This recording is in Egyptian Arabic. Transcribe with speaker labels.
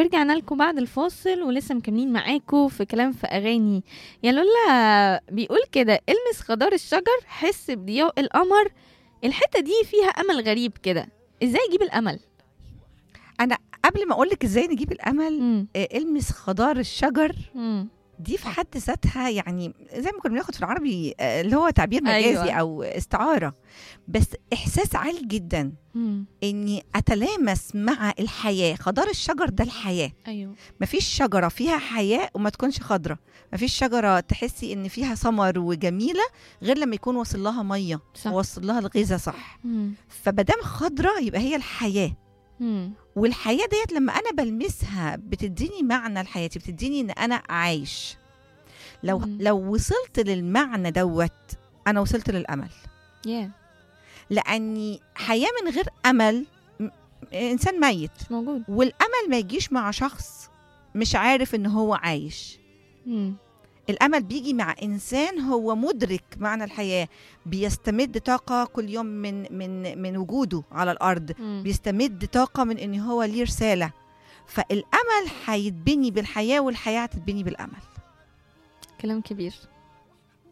Speaker 1: ورجعنا لكم بعد الفاصل ولسه مكملين معاكم في كلام في اغاني يا لولا بيقول كده المس خضار الشجر حس بضياء القمر الحته دي فيها امل غريب كده ازاي اجيب الامل
Speaker 2: انا قبل ما اقول لك ازاي نجيب الامل
Speaker 1: مم.
Speaker 2: آه، المس خضار الشجر
Speaker 1: مم.
Speaker 2: دي في حد ذاتها يعني زي ما كنا بناخد في العربي آه، اللي هو تعبير مجازي
Speaker 1: أيوة.
Speaker 2: أيوة. او استعاره بس احساس عالي جدا
Speaker 1: مم.
Speaker 2: اني اتلامس مع الحياه خضار الشجر ده الحياه
Speaker 1: ايوه
Speaker 2: مفيش شجره فيها حياه وما تكونش خضره مفيش شجره تحسي ان فيها ثمر وجميله غير لما يكون واصل لها ميه
Speaker 1: صح
Speaker 2: وواصل لها الغذاء صح
Speaker 1: مم.
Speaker 2: فمادام خضره يبقى هي الحياه
Speaker 1: مم.
Speaker 2: والحياه ديت لما انا بلمسها بتديني معنى لحياتي بتديني ان انا عايش لو
Speaker 1: مم.
Speaker 2: لو وصلت للمعنى دوت انا وصلت للامل
Speaker 1: يا
Speaker 2: لاني حياه من غير امل م- انسان ميت
Speaker 1: مش موجود
Speaker 2: والامل ما يجيش مع شخص مش عارف ان هو عايش
Speaker 1: مم.
Speaker 2: الامل بيجي مع انسان هو مدرك معنى الحياه بيستمد طاقه كل يوم من من من وجوده على الارض
Speaker 1: مم.
Speaker 2: بيستمد طاقه من ان هو ليه رساله فالامل هيتبني بالحياه والحياه هتتبني بالامل
Speaker 1: كلام كبير